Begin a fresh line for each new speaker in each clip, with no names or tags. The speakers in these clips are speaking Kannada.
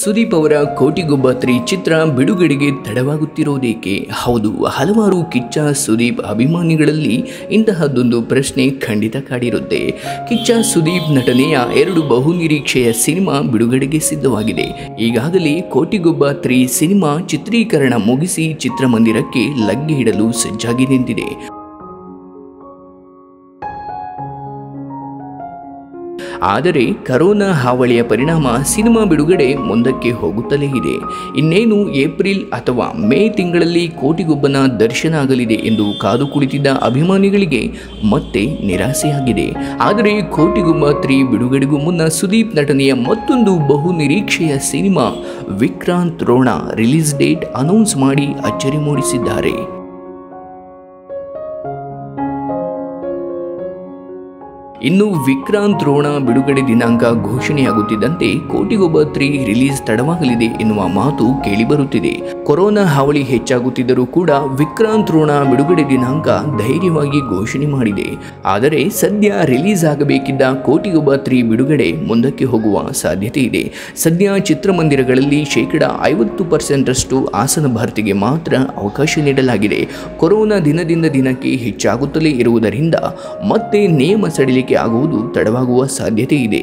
ಸುದೀಪ್ ಅವರ ಕೋಟಿಗೊಬ್ಬ ತ್ರೀ ಚಿತ್ರ ಬಿಡುಗಡೆಗೆ ತಡವಾಗುತ್ತಿರೋದೇಕೆ ಹೌದು ಹಲವಾರು ಕಿಚ್ಚ ಸುದೀಪ್ ಅಭಿಮಾನಿಗಳಲ್ಲಿ ಇಂತಹದ್ದೊಂದು ಪ್ರಶ್ನೆ ಖಂಡಿತ ಕಾಡಿರುತ್ತೆ ಕಿಚ್ಚ ಸುದೀಪ್ ನಟನೆಯ ಎರಡು ಬಹುನಿರೀಕ್ಷೆಯ ಸಿನಿಮಾ ಬಿಡುಗಡೆಗೆ ಸಿದ್ಧವಾಗಿದೆ ಈಗಾಗಲೇ ಕೋಟಿಗೊಬ್ಬ ತ್ರೀ ಸಿನಿಮಾ ಚಿತ್ರೀಕರಣ ಮುಗಿಸಿ ಚಿತ್ರಮಂದಿರಕ್ಕೆ ಲಗ್ಗೆ ಇಡಲು ಸಜ್ಜಾಗಿ ನಿಂತಿದೆ ಆದರೆ ಕರೋನಾ ಹಾವಳಿಯ ಪರಿಣಾಮ ಸಿನಿಮಾ ಬಿಡುಗಡೆ ಮುಂದಕ್ಕೆ ಹೋಗುತ್ತಲೇ ಇದೆ ಇನ್ನೇನು ಏಪ್ರಿಲ್ ಅಥವಾ ಮೇ ತಿಂಗಳಲ್ಲಿ ಕೋಟಿಗೊಬ್ಬನ ದರ್ಶನ ಆಗಲಿದೆ ಎಂದು ಕಾದು ಕುಳಿತಿದ್ದ ಅಭಿಮಾನಿಗಳಿಗೆ ಮತ್ತೆ ನಿರಾಸೆಯಾಗಿದೆ ಆದರೆ ಕೋಟಿಗೊಬ್ಬ ತ್ರೀ ಬಿಡುಗಡೆಗೂ ಮುನ್ನ ಸುದೀಪ್ ನಟನೆಯ ಮತ್ತೊಂದು ಬಹು ನಿರೀಕ್ಷೆಯ cinema Vikrant Rona release date announce ಮಾಡಿ ಅಚ್ಚರಿ ಮೂಡಿಸಿದ್ದಾರೆ ಇನ್ನು ವಿಕ್ರಾಂತ್ ರೋಣ ಬಿಡುಗಡೆ ದಿನಾಂಕ ಘೋಷಣೆಯಾಗುತ್ತಿದ್ದಂತೆ ಕೋಟಿಗೊಬ್ಬ ತ್ರೀ ರಿಲೀಸ್ ತಡವಾಗಲಿದೆ ಎನ್ನುವ ಮಾತು ಕೇಳಿಬರುತ್ತಿದೆ ಕೊರೋನಾ ಹಾವಳಿ ಹೆಚ್ಚಾಗುತ್ತಿದ್ದರೂ ಕೂಡ ವಿಕ್ರಾಂತ್ ರೋಣ ಬಿಡುಗಡೆ ದಿನಾಂಕ ಧೈರ್ಯವಾಗಿ ಘೋಷಣೆ ಮಾಡಿದೆ ಆದರೆ ಸದ್ಯ ರಿಲೀಸ್ ಆಗಬೇಕಿದ್ದ ಕೋಟಿಗೊಬ್ಬ ತ್ರೀ ಬಿಡುಗಡೆ ಮುಂದಕ್ಕೆ ಹೋಗುವ ಸಾಧ್ಯತೆ ಇದೆ ಸದ್ಯ ಚಿತ್ರಮಂದಿರಗಳಲ್ಲಿ ಶೇಕಡ ಐವತ್ತು ಪರ್ಸೆಂಟಷ್ಟು ಆಸನ ಭರ್ತಿಗೆ ಮಾತ್ರ ಅವಕಾಶ ನೀಡಲಾಗಿದೆ ಕೊರೋನಾ ದಿನದಿಂದ ದಿನಕ್ಕೆ ಹೆಚ್ಚಾಗುತ್ತಲೇ ಇರುವುದರಿಂದ ಮತ್ತೆ ನಿಯಮ ಸಡಿಲಿಕೆ ಆಗುವುದು ತಡವಾಗುವ ಸಾಧ್ಯತೆ ಇದೆ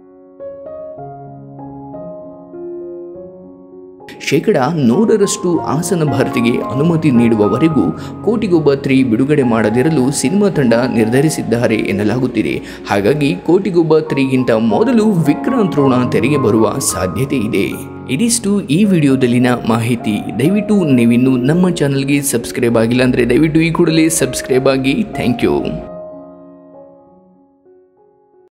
ಶೇಕಡ ನೂರರಷ್ಟು ಆಸನ ಭರ್ತಿಗೆ ಅನುಮತಿ ನೀಡುವವರೆಗೂ ಕೋಟಿಗೊಬ್ಬ ತ್ರೀ ಬಿಡುಗಡೆ ಮಾಡದಿರಲು ಸಿನಿಮಾ ತಂಡ ನಿರ್ಧರಿಸಿದ್ದಾರೆ ಎನ್ನಲಾಗುತ್ತಿದೆ ಹಾಗಾಗಿ ಕೋಟಿಗೊಬ್ಬ ತ್ರೀಗಿಂತ ಮೊದಲು ವಿಕ್ರಾಂತ್ ರೋಣ ತೆರೆಗೆ ಬರುವ ಸಾಧ್ಯತೆ ಇದೆ ಇದಿಷ್ಟು ಈ ವಿಡಿಯೋದಲ್ಲಿನ ಮಾಹಿತಿ ದಯವಿಟ್ಟು ನೀವಿನ್ನೂ ನಮ್ಮ ಚಾನಲ್ಗೆ ಸಬ್ಸ್ಕ್ರೈಬ್ ಆಗಿಲ್ಲ ಅಂದರೆ ದಯವಿಟ್ಟು ಈ ಕೂಡಲೇ ಸಬ್ಸ್ಕ್ರೈಬ್ ಆಗಿ ಥ್ಯಾಂಕ್ ಯು